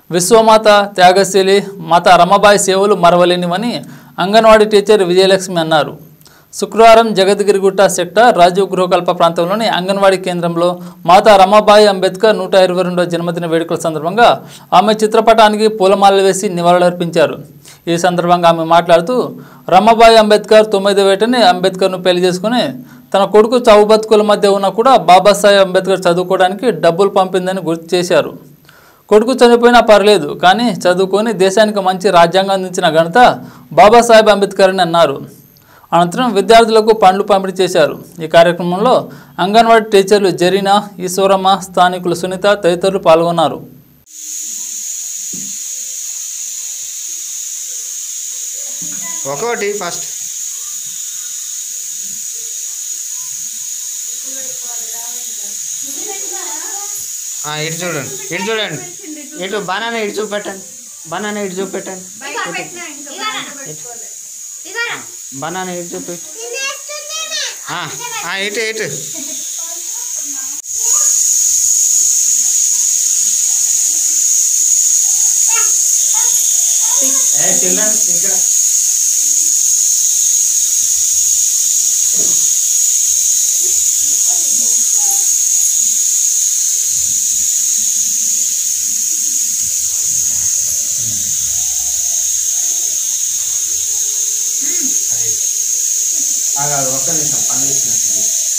విశ్వమాత త్యాగశీలి మాత రమాబాయి సేవలు మరవలేనివని అంగన్వాడీ టీచర్ విజయలక్ష్మి అన్నారు శుక్రవారం జగద్గిరిగుట్ట సెక్టర్ రాజీవ్ గృహకల్ప ప్రాంతంలోని అంగన్వాడీ కేంద్రంలో మాతా రమాబాయి అంబేద్కర్ నూట ఇరవై రెండో జన్మదిన వేడుకల సందర్భంగా ఆమె చిత్రపటానికి పూలమాలలు వేసి నివాళులర్పించారు ఈ సందర్భంగా ఆమె మాట్లాడుతూ రమాబాయి అంబేద్కర్ తొమ్మిదో వేటని అంబేద్కర్ను పెళ్లి చేసుకుని తన కొడుకు చావు బతుకుల మధ్య ఉన్నా కూడా బాబాసాహెబ్ అంబేద్కర్ చదువుకోవడానికి డబ్బులు పంపిందని గుర్తు చేశారు కొడుకు చనిపోయినా పర్లేదు కానీ చదువుకొని దేశానికి మంచి రాజ్యాంగం అందించిన ఘనత బాబాసాహెబ్ అంబేద్కర్ అని అన్నారు అనంతరం విద్యార్థులకు పండ్లు పంపిణీ చేశారు ఈ కార్యక్రమంలో అంగన్వాడీ టీచర్లు జరీనా ఈశ్వరమ్మ స్థానికులు సునీత తదితరులు పాల్గొన్నారు ఒక్కొక్కటి ఫస్ట్ ఆ, ఇటు చూడండి ఇటు చూడండి ఇటు బనానా ఇటు చూపెట్టండి బనానా ఇటు చూపెట్టండి బనానా ఇటు చూపెట్టు ఆ, ఆ, ఇటు ఇటు ఏ, చిల్డ్రన్ ఇక్కడ ఆగాదు ఒక్క నిమిషం పని చేసినట్టు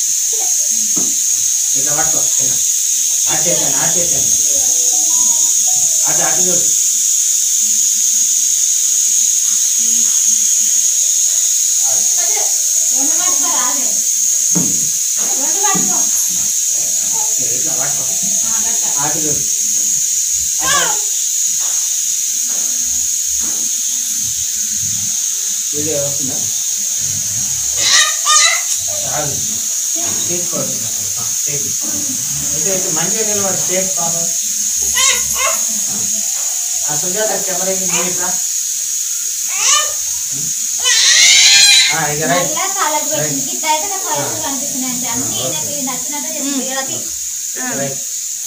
ఇట్లా పట్టుకో చిన్న ఆచేసాను ఆచేసాను అటు అటు చూడు ఇట్లా పట్టుకో అటు చూడు అటు వీడియో వస్తుందా చాలు తీసుకోండి అయితే అయితే మంచిగా నిలబడి స్టేట్ పాప ఆ సుజాత కెమెరా ఇట్లా ఇక రైట్ రైట్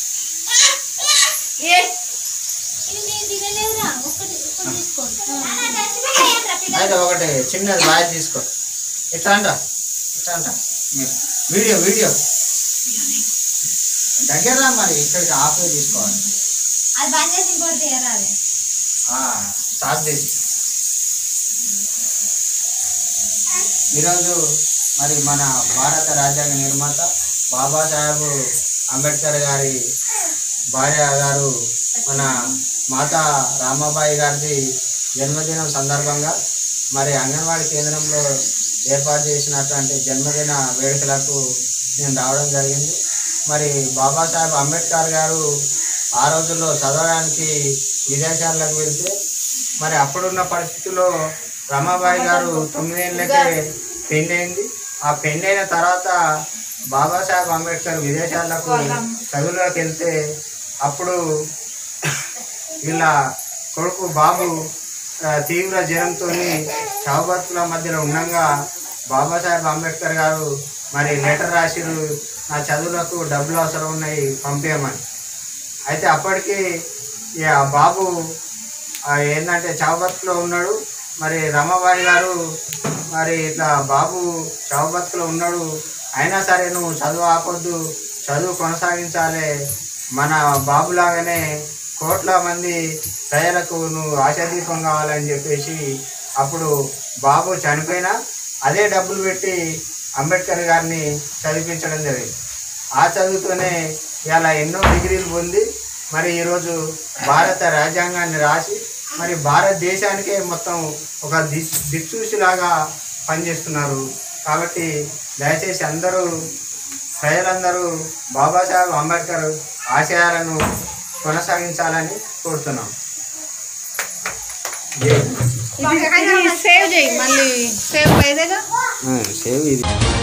అయితే ఒకటి చిన్నది బాగా తీసుకో ఇట్లా అంట ఇట్లా అంట వీడియో వీడియో దగ్గర రా మరి ఇక్కడికి ఆఫ్ తీసుకోవాలి అది బంద్ చేసి ఇంకోటి తీయరాదు స్టార్ట్ చేసి ఈరోజు మరి మన భారత రాజ్యాంగ నిర్మాత బాబాసాహెబ్ అంబేద్కర్ గారి భార్య గారు మన మాతా రామాబాయి గారిది జన్మదినం సందర్భంగా మరి అంగన్వాడీ కేంద్రంలో ఏర్పాటు చేసినటువంటి జన్మదిన వేడుకలకు నేను రావడం జరిగింది మరి బాబాసాహెబ్ అంబేద్కర్ గారు ఆ రోజుల్లో చదవడానికి విదేశాలకు వెళ్తే మరి అప్పుడున్న పరిస్థితుల్లో రమాబాయి గారు తొమ్మిదేళ్ళకే పెళ్ళైంది ఆ పెళ్ళైన తర్వాత బాబాసాహెబ్ అంబేద్కర్ విదేశాలకు చదువులోకి వెళ్తే అప్పుడు వీళ్ళ కొడుకు బాబు ఆ, తీవ్ర జ్వరంతో చావుబతుల మధ్యలో ఉండగా బాబాసాహెబ్ అంబేద్కర్ గారు మరి లెటర్ రాసిరు నా చదువులకు డబ్బులు అవసరం ఉన్నాయి పంపేయమని అయితే అప్పటికి ఇక ఆ బాబు ఆ, ఏంటంటే చావుబతులో ఉన్నాడు మరి రమాబాయి గారు మరి ఇట్లా బాబు చావుబతులో ఉన్నాడు అయినా సరే నువ్వు చదువు ఆపొద్దు చదువు కొనసాగించాలి మన బాబులాగానే కోట్ల మంది ప్రజలకు నువ్వు ఆశాదీపం కావాలని చెప్పేసి అప్పుడు బాబు చనిపోయినా అదే డబ్బులు పెట్టి అంబేద్కర్ గారిని చదివించడం జరిగింది ఆ చదువుతోనే ఇలా ఎన్నో డిగ్రీలు పొంది మరి ఈరోజు భారత రాజ్యాంగాన్ని రాసి మరి భారతదేశానికే మొత్తం ఒక దిశ్ దిక్సూచిలాగా పనిచేస్తున్నారు కాబట్టి దయచేసి అందరూ ప్రజలందరూ బాబాసాహెబ్ అంబేద్కర్ ఆశయాలను కొనసాగించాలని కోరుతున్నాం ఇది సేవ్ చేయి మళ్ళీ సేవ్ అయ్యేదేగా సేవ్ ఇది